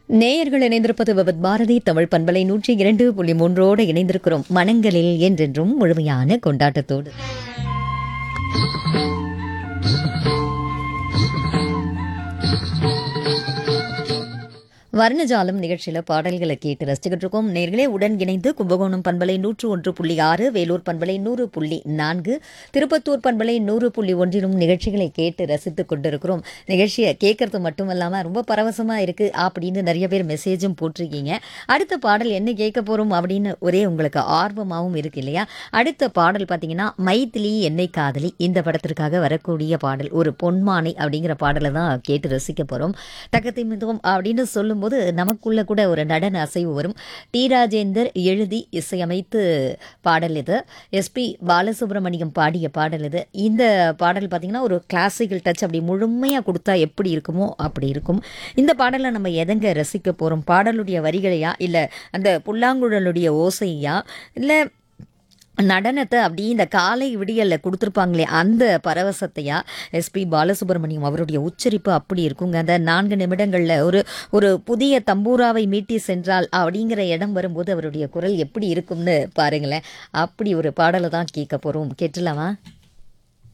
நேயர்கள் இணைந்திருப்பது விபத் பாரதி தமிழ் பண்பலை நூற்றி இரண்டு புள்ளி மூன்றோடு இணைந்திருக்கிறோம் மனங்களில் என்றென்றும் முழுமையான கொண்டாட்டத்தோடு வர்ணஜாலம் நிகழ்ச்சியில பாடல்களை கேட்டு ரசிச்சுக்கிட்டு இருக்கோம் நேர்களே உடன் இணைந்து கும்பகோணம் பண்பலை நூற்று ஒன்று புள்ளி ஆறு வேலூர் பண்பலை நூறு புள்ளி நான்கு திருப்பத்தூர் பண்பலை நூறு புள்ளி ஒன்றிலும் நிகழ்ச்சிகளை கேட்டு ரசித்துக் கொண்டிருக்கிறோம் நிகழ்ச்சியை கேட்கறது மட்டும் இல்லாம ரொம்ப பரவசமா இருக்கு அப்படின்னு நிறைய பேர் மெசேஜும் போட்டிருக்கீங்க அடுத்த பாடல் என்ன கேட்க போறோம் அப்படின்னு ஒரே உங்களுக்கு ஆர்வமாகவும் இருக்கு இல்லையா அடுத்த பாடல் பார்த்தீங்கன்னா மைத்திலி என்னை காதலி இந்த படத்திற்காக வரக்கூடிய பாடல் ஒரு பொன்மானை அப்படிங்கிற பாடலை தான் கேட்டு ரசிக்க போறோம் தக்கத்தை மிதம் அப்படின்னு சொல்லும்போது நமக்குள்ள கூட ஒரு நடன அசைவு வரும் டி ராஜேந்தர் எழுதி இசையமைத்து பாடல் இது எஸ்பி பாலசுப்ரமணியம் பாடிய பாடல் இது இந்த பாடல் பார்த்தீங்கன்னா ஒரு கிளாசிக்கல் டச் அப்படி முழுமையாக கொடுத்தா எப்படி இருக்குமோ அப்படி இருக்கும் இந்த பாடலை நம்ம எதங்க ரசிக்க போகிறோம் பாடலுடைய வரிகளையா இல்லை அந்த புல்லாங்குழலுடைய ஓசையா இல்லை நடனத்தை அப்படி இந்த காலை விடியல்ல கொடுத்துருப்பாங்களே அந்த பரவசத்தையா எஸ்பி பாலசுப்ரமணியம் அவருடைய உச்சரிப்பு அப்படி இருக்குங்க அந்த நான்கு நிமிடங்களில் ஒரு ஒரு புதிய தம்பூராவை மீட்டி சென்றால் அப்படிங்கிற இடம் வரும்போது அவருடைய குரல் எப்படி இருக்கும்னு பாருங்களேன் அப்படி ஒரு பாடலை தான் கேட்க போகிறோம் கேட்டுலாமா